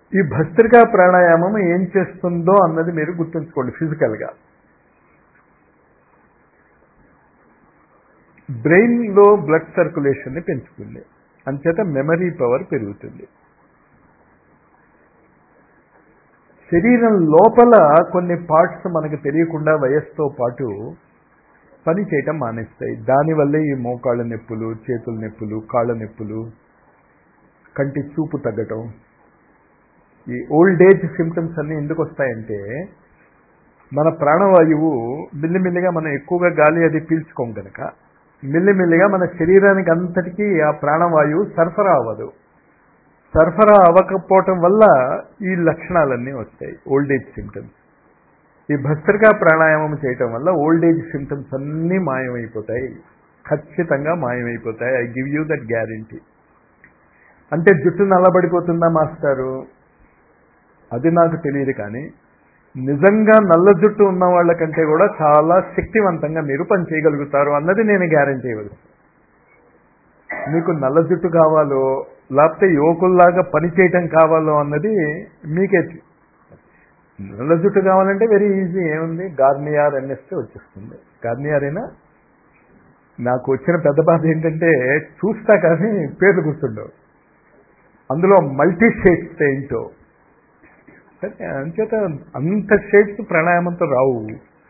ఈ భస్త్రికా ప్రాణాయామం ఏం చేస్తుందో అన్నది మీరు గుర్తుంచుకోండి ఫిజికల్గా బ్రెయిన్లో బ్లడ్ సర్క్యులేషన్ని పెంచుతుంది అంచేత మెమరీ పవర్ పెరుగుతుంది శరీరం లోపల కొన్ని పార్ట్స్ మనకు తెలియకుండా వయస్సుతో పాటు పని చేయటం మానేస్తాయి దానివల్లే ఈ మోకాళ్ళ నొప్పులు చేతుల నొప్పులు కాళ్ళ నొప్పులు కంటి చూపు తగ్గటం ఈ ఓల్డ్ ఏజ్ సిమ్టమ్స్ అన్నీ ఎందుకు వస్తాయంటే మన ప్రాణవాయువు మిల్లిమిల్లిగా మనం ఎక్కువగా గాలి అది పీల్చుకోం కనుక మిల్లిమిల్లిగా మన శరీరానికి అంతటికీ ఆ ప్రాణవాయువు సరఫరా అవ్వదు సరఫరా అవ్వకపోవటం వల్ల ఈ లక్షణాలన్నీ వస్తాయి ఓల్డ్ ఏజ్ సిమ్టమ్స్ ఈ భస్త్రికా ప్రాణాయామం చేయటం వల్ల ఓల్డ్ ఏజ్ సిమ్టమ్స్ అన్నీ మాయమైపోతాయి ఖచ్చితంగా మాయమైపోతాయి I give you that guarantee అంటే జుట్టు నల్లబడిపోతుందా మాస్టారు అది నాకు తెలియదు కానీ నిజంగా నల్ల జుట్టు ఉన్న వాళ్ళకంటే కూడా చాలా శక్తివంతంగా మీరు పని చేయగలుగుతారు అన్నది నేను గ్యారంటీ ఇవ్వదు మీకు నల్ల జుట్టు కావాలో లేకపోతే యువకుల్లాగా పని చేయటం కావాలో అన్నది మీకే నల్ల జుట్టు కావాలంటే వెరీ ఈజీ ఏముంది గార్నియార్ ఎన్ఎస్టీ వచ్చేస్తుంది గార్నియార్ అయినా నాకు వచ్చిన పెద్ద బాధ ఏంటంటే చూస్తా కానీ పేర్లు గుర్తుండవు అందులో మల్టీ షేడ్స్ ఏంటో అంచేత అంత షేడ్స్ ప్రాణాయామంతో రావు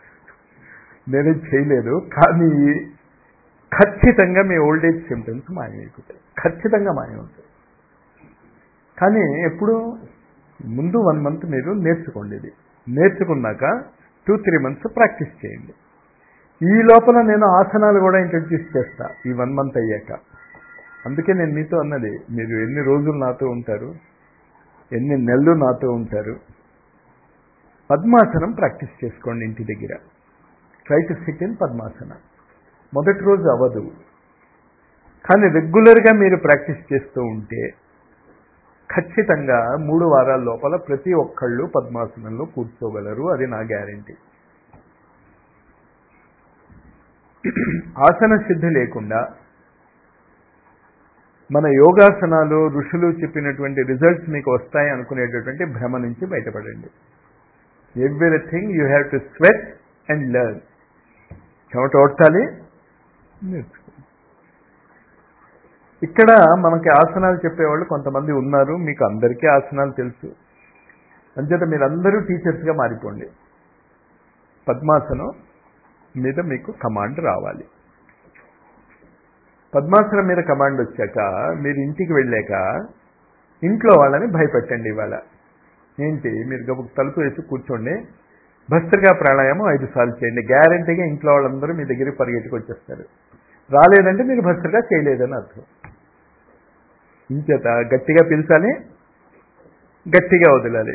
నేను చేయలేదు కానీ ఖచ్చితంగా మీ ఓల్డ్ ఏజ్ సిమ్టమ్స్ మాయమైపోతాయి ఖచ్చితంగా మాయమవుతాయి కానీ ఎప్పుడు ముందు వన్ మంత్ మీరు నేర్చుకోండి ఇది నేర్చుకున్నాక టూ త్రీ మంత్స్ ప్రాక్టీస్ చేయండి ఈ లోపల నేను ఆసనాలు కూడా ఇంట్రడ్యూస్ చేస్తా ఈ వన్ మంత్ అయ్యాక అందుకే నేను మీతో అన్నది మీరు ఎన్ని రోజులు నాతో ఉంటారు ఎన్ని నెలలు నాతో ఉంటారు పద్మాసనం ప్రాక్టీస్ చేసుకోండి ఇంటి దగ్గర try to sit in Padmasana మొదటి రోజు అవ్వదు కానీ రెగ్యులర్గా మీరు ప్రాక్టీస్ చేస్తూ ఉంటే ఖచ్చితంగా మూడు వారాల లోపల ప్రతి ఒక్కళ్ళు పద్మాసనంలో కూర్చోగలరు అది నా గ్యారంటీ ఆసన సిద్ధి లేకుండా మన యోగాసనాలు ఋషులు చెప్పినటువంటి రిజల్ట్స్ మీకు వస్తాయి అనుకునేటటువంటి భ్రమ నుంచి బయటపడండి everything you have to sweat and learn చెమట ఓడ్చాలి నేర్చుకో ఇక్కడ మనకి ఆసనాలు చెప్పేవాళ్ళు కొంతమంది ఉన్నారు మీకు అందరికీ ఆసనాలు తెలుసు అంచేత మీరందరూ టీచర్స్గా మారిపోండి పద్మాసనం మీద మీకు కమాండ్ రావాలి పద్మాసనం మీద కమాండ్ వచ్చాక మీరు ఇంటికి వెళ్ళాక ఇంట్లో వాళ్ళని భయపెట్టండి ఇవాళ ఏంటి మీరు గబుక్ తలుపు వేసి కూర్చోండి భస్త్రిగా ప్రాణాయామం ఐదు సార్లు చేయండి గ్యారంటీగా ఇంట్లో వాళ్ళందరూ మీ దగ్గరికి పరిగెట్టుకు వచ్చేస్తారు రాలేదంటే మీరు భస్త్రిగా చేయలేదని అర్థం ఇంచేత గట్టిగా పిలిచాలి గట్టిగా వదలాలి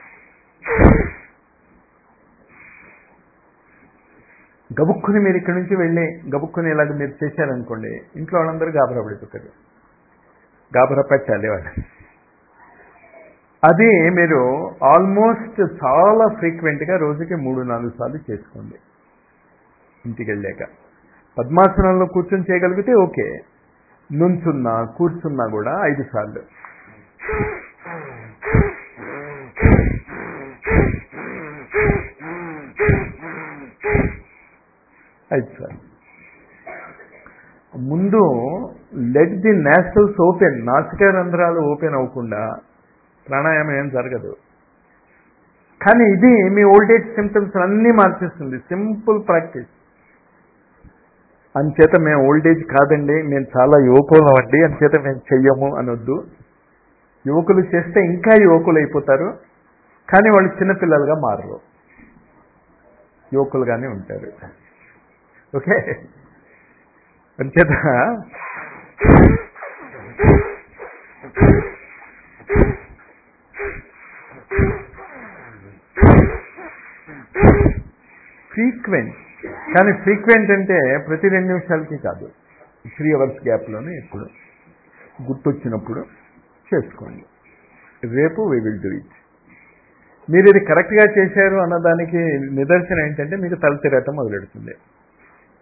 గబుక్కుని మీరు ఇక్కడి నుంచి వెళ్ళి గబుక్కుని ఇలాగ మీరు చేశారనుకోండి ఇంట్లో వాళ్ళందరూ గాబరా పడిపోతారు గాబరా పెట్టాలి వాళ్ళు అది మీరు ఆల్మోస్ట్ చాలా ఫ్రీక్వెంట్గా రోజుకి మూడు నాలుగు సార్లు చేసుకోండి ఇంటికి వెళ్ళాక పద్మాసనంలో కూర్చొని చేయగలిగితే ఓకే నుంచున్నా కూర్చున్నా కూడా ఐదు సార్లు ఐదు సార్లు ముందు లెట్ ది నేషనల్స్ ఓపెన్ నాసిక రంధ్రాలు ఓపెన్ అవ్వకుండా ప్రాణాయామం ఏం జరగదు కానీ ఇది మీ ఓల్డేజ్ సిమ్టమ్స్ అన్నీ మార్చేస్తుంది సింపుల్ ప్రాక్టీస్ అంచేత మేము ఓల్డేజ్ కాదండి మేము చాలా యువకులం అండి అంచేత మేము చెయ్యము అనొద్దు యువకులు చేస్తే ఇంకా యువకులు అయిపోతారు కానీ వాళ్ళు చిన్నపిల్లలుగా మారరు యువకులుగానే ఉంటారు ఓకే అంచేత ఫ్రీక్వెంట్ కానీ ఫ్రీక్వెంట్ అంటే ప్రతి రెండు నిమిషాలకి కాదు త్రీ అవర్స్ గ్యాప్లోనే ఎప్పుడు గుర్తొచ్చినప్పుడు చేసుకోండి రేపు వి విల్ డూ ఇట్ మీరు ఇది కరెక్ట్గా చేశారు అన్నదానికి నిదర్శనం ఏంటంటే మీకు తల తిరగటం మొదలెడుతుంది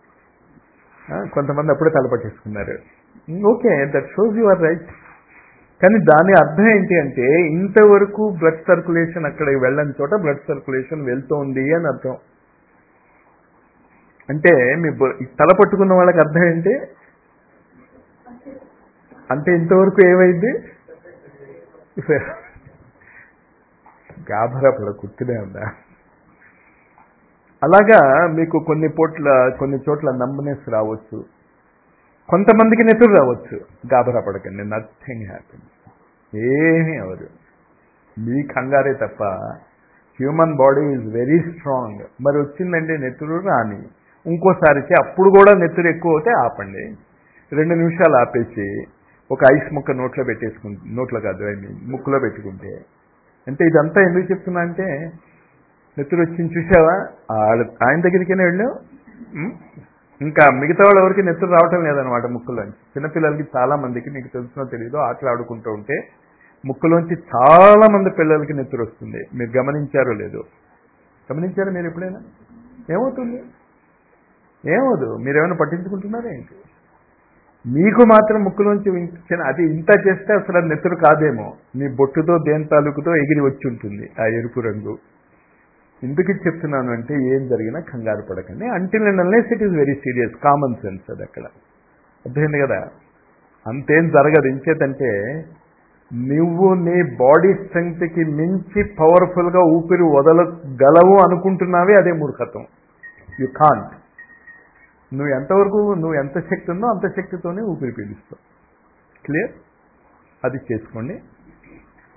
కొంతమంది అప్పుడే తల పట్టేసుకున్నారు okay that shows you are right కానీ దాని అర్థం ఏంటి అంటే ఇంతవరకు బ్లడ్ సర్క్యులేషన్ అక్కడికి వెళ్ళని చోట బ్లడ్ సర్క్యులేషన్ వెళ్తోంది అని అర్థం అంటే మీ బ- ఈ తల పట్టుకున్న వాళ్ళకి అర్థం ఏంటి అంటే ఇంతవరకు ఏమైంది గాభరా పడ కుర్తినే ఉందా అలాగా మీకు కొన్ని పోట్ల కొన్ని చోట్ల నంబనెస్ రావచ్చు కొంతమందికి నెతురు రావచ్చు గాబరా పడకండి నథింగ్ హ్యాపీ ఏమీ అవదు మీ కంగారే తప్ప human body is very strong మరి వచ్చిందంటే నెత్తురు రాని ఇంకోసారి చే- అప్పుడు కూడా నెత్తురు ఎక్కువ అవుతే ఆపండి రెండు నిమిషాలు ఆపేసి ఒక ఐస్ ముక్క నోట్లో పెట్టేసుకుంటే నోట్లో కాదు ఐ మీన్ ముక్కులో పెట్టుకుంటే అంటే ఇదంతా ఎందుకు చెప్తున్నా అంటే నెత్తురు వచ్చింది చూసావా ఆడ- ఆయన దగ్గరికైనా వెళ్ళావు ఉం? ఇంకా మిగతా వాళ్ళు ఎవరికి నెత్తురు రావటం లేదనమాట ముక్కులోంచి చిన్నపిల్లలకి చాలా మందికి మీకు తెలుసునో తెలియదో ఆటలు ఆడుకుంటూ ఉంటే ముక్కులోంచి చాలా మంది పిల్లలకి నెత్తురు వస్తుంది మీరు గమనించారో లేదో గమనించారా మీరు ఎప్పుడైనా ఏమవుతుంది ఏమవుదు మీరేమైనా పట్టించుకుంటున్నారా ఏంటి మీకు మాత్రం ముక్కులోంచి చిన్న అది ఇంత చేస్తే అసలు అది నెత్తురు కాదేమో మీ బొట్టుతో దేని తాలూకుతో ఎగిరి వచ్చి ఉంటుంది ఆ ఎరుపు రంగు ఎందుకు ఇది చెప్తున్నాను అంటే ఏం జరిగినా కంగారు పడకండి until and unless it is very serious common sense అది అక్కడ అర్థమైంది కదా అంతేం జరగదు ఇంచేతంటే నువ్వు నీ బాడీ స్ట్రెంగ్త్కి మించి పవర్ఫుల్గా ఊపిరి వదలగలవు అనుకుంటున్నావే అదే మూర్ఖత్వం యు కాంట్ నువ్వు ఎంతవరకు నువ్వు ఎంత శక్తి ఉందో అంత శక్తితోనే ఊపిరి పీలుస్తావు క్లియర్ అది చేసుకోండి